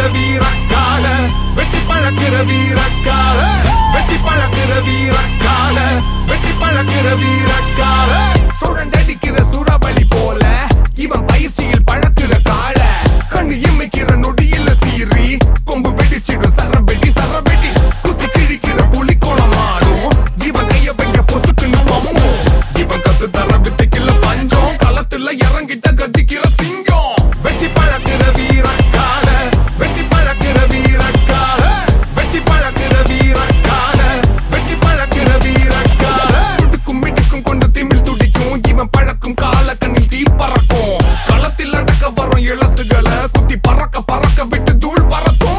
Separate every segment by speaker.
Speaker 1: வீரக்கால வெற்றி பழக்கிற வீரக்கால வெற்றி பழக்கிற வீரக்கால வெற்றி பழக்கிற வீரக்கால சுழண்டடிக்கிற சுறவழி போல இவன் பயிற்சியில் பழக்கிற கால கண்ணு இமைக்கிற நொடியில சீறி கொம்பு வெடிச்சிடும் சர வெடி சர வெடி குத்தி கிழிக்கிற புலி குளமாடும் இவன் கைய வைக்க பொசுக்குன்னு பம்பும் இவன் கத்து தர வித்தைக்குள்ள பஞ்சம் களத்துல இறங்கிட்ட கத்திக்கிற சிங்கம் வெற்றி பழக்கிற வீரக்கால வெற்றி பழக்கிற வீரக்கால வெற்றி பழக்கிற வீரக்கால வெற்றி பழக்கிற வீரக்கால துடுக்கும் மிடுக்கும் கொண்டு திமிழ் துடிக்கும் இவன் பழக்கும் கால கண்ணில் தீ பறக்கும் களத்தில் அடக்க வரும் இளசுகளை குத்தி பறக்க பறக்க விட்டு தூள் பறக்கும்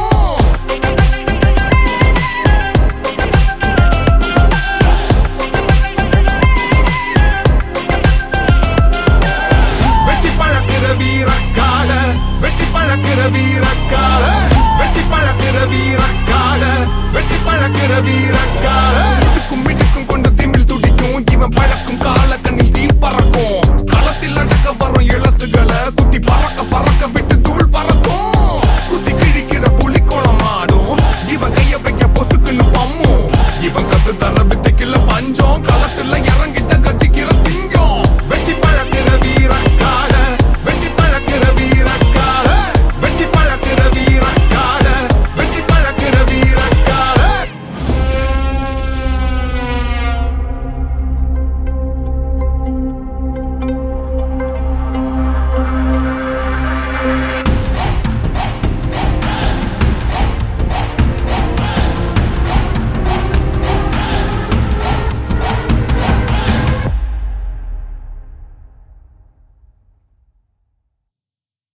Speaker 1: வெற்றி பழக்கிற வீரக்கால வெற்றி பழக்கிற வீரக்கால வெற்றி பழக்கிற வீரக்கால வெற்றி பழக்கிற வீரக்கால